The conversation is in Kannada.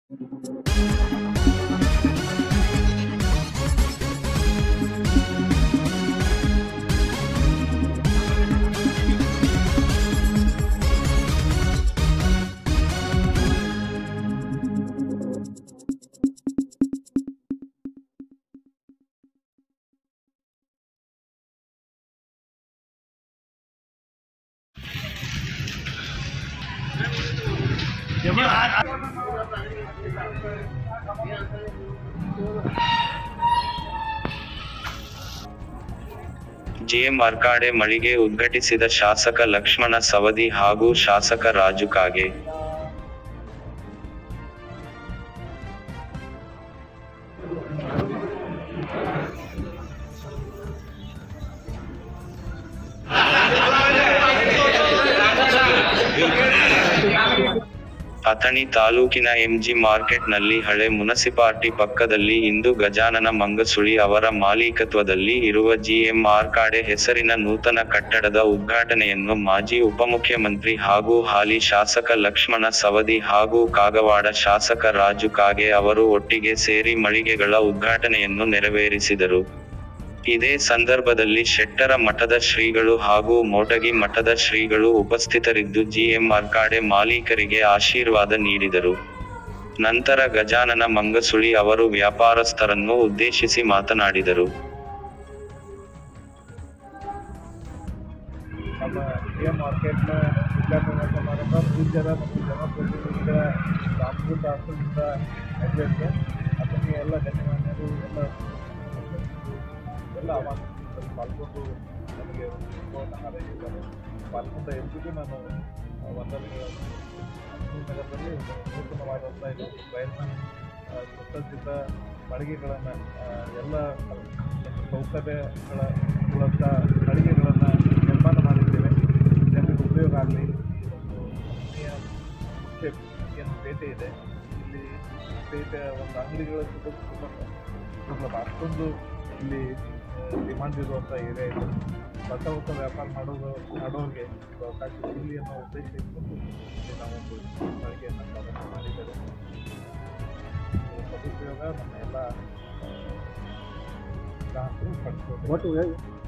ಜಿಎಂ ಅರ್ಕಾಡೆ ಮಳಿಗೆ ಉದ್ಘಾಟಿಸಿದ ಶಾಸಕ ಲಕ್ಷ್ಮಣ ಸವದಿ ಹಾಗೂ ಶಾಸಕ ರಾಜು ಕಾಗೆ ಅಥಣಿ ತಾಲೂಕಿನ ಎಂಜಿ ಮಾರ್ಕೆಟ್ನಲ್ಲಿ ಹಳೆ ಮುನಸಿಪಾರ್ಟಿ ಪಕ್ಕದಲ್ಲಿ ಇಂದು ಗಜಾನನ ಮಂಗಸುಳಿ ಅವರ ಮಾಲೀಕತ್ವದಲ್ಲಿ ಇರುವ ಜಿಎಂ ಆರ್ಕಾಡೆ ಹೆಸರಿನ ನೂತನ ಕಟ್ಟಡದ ಉದ್ಘಾಟನೆಯನ್ನು ಮಾಜಿ ಉಪಮುಖ್ಯಮಂತ್ರಿ ಹಾಗೂ ಹಾಲಿ ಶಾಸಕ ಲಕ್ಷ್ಮಣ ಸವದಿ ಹಾಗೂ ಕಾಗವಾಡ ಶಾಸಕ ರಾಜು ಕಾಗೆ ಅವರು ಒಟ್ಟಿಗೆ ಸೇರಿ ಮಳಿಗೆಗಳ ಉದ್ಘಾಟನೆಯನ್ನು ನೆರವೇರಿಸಿದರು ಇದೇ ಸಂದರ್ಭದಲ್ಲಿ ಶೆಟ್ಟರ ಮಠದ ಶ್ರೀಗಳು ಹಾಗೂ ಮೋಟಗಿ ಮಠದ ಶ್ರೀಗಳು ಉಪಸ್ಥಿತರಿದ್ದು ಜಿಎಂ ಅರ್ಕಾಡೆ ಮಾಲೀಕರಿಗೆ ಆಶೀರ್ವಾದ ನೀಡಿದರು ನಂತರ ಗಜಾನನ ಮಂಗಸುಳಿ ಅವರು ವ್ಯಾಪಾರಸ್ಥರನ್ನು ಉದ್ದೇಶಿಸಿ ಮಾತನಾಡಿದರು ನಮ್ಮ ಕೆ ಮಾರ್ಕೆಟ್ನ ಉದ್ಘಾಟನಾ ಸಮಾರಂಭ ಪೂಜ್ಯರ ಮತ್ತು ಜನಪ್ರತಿನಿಧಿಗಳ ಸಾಂಸ್ಕೃತಿಕ ಆಶ್ರಮದಿಂದ ನಡೆದಿದೆ ಅದಕ್ಕೆ ಎಲ್ಲ ಗಣ್ಯಮಾನ್ಯರು ಎಲ್ಲ ಎಲ್ಲ ಆಹ್ವಾನಿಸಿದಲ್ಲಿ ಪಾಲ್ಗೊಂಡು ನಮಗೆ ಒಂದು ಶುಭವನ್ನು ಹಾರೈಸಿದ್ದಾರೆ ಪಾಲ್ಗೊಂಡ ಎಲ್ರಿಗೂ ನಾನು ವಂದನೆಗಳನ್ನು ಅಶ್ವಿನಿ ನಗರದಲ್ಲಿ ಒಂದು ನೂತನವಾದಂಥ ಇದು ಪ್ರಯತ್ನ ಆ, ಸುಸಜ್ಜಿತ ಮಳಿಗೆಗಳನ್ನು ಎಲ್ಲ ಒಂದು ಸೌಕರ್ಯಗಳ ಮೂಲಕ ಮಳಿಗೆಗಳನ್ನು ನಿರ್ಮಾಣ ಮಾಡಿದ್ದೇವೆ ಜನರಿಗೆ ಉಪಯೋಗ ಆಗಲಿ ಕಂಪನಿಯ ಮುಖ್ಯ ಏನು ಪೇಟೆ ಇದೆ ಇಲ್ಲಿ ಪೇಟೆ ಒಂದು ಅಂಗಡಿಗಳ ತುಂಬ ತುಂಬ ದುರ್ಲಭ ಅಷ್ಟೊಂದು ಇಲ್ಲಿ ಡಿಮಾಂಡ್ ಇರುವಂಥ ಏರಿಯಾ ಇದೆ ಹೊಸ ಹೊಸ ವ್ಯಾಪಾರ ಮಾಡೋದು ಮಾಡೋರಿಗೆ ಒಂದು ಅವಕಾಶ ಸಿಗಲಿ ಅನ್ನೋ ಉದ್ದೇಶ ಇಟ್ಕೊಂಡು ಇಲ್ಲಿ ನಾವೊಂದು ಮಳಿಗೆಯನ್ನು ಪ್ರಾರಂಭ ಮಾಡಿದ್ದೇವೆ ಇದರ ಸದುಪಯೋಗ ನಮ್ಮ ಎಲ್ಲ ಆ, ಗ್ರಾಹಕರು ಪಡ್ಕೋಬೇಕು ಒಟ್ಟು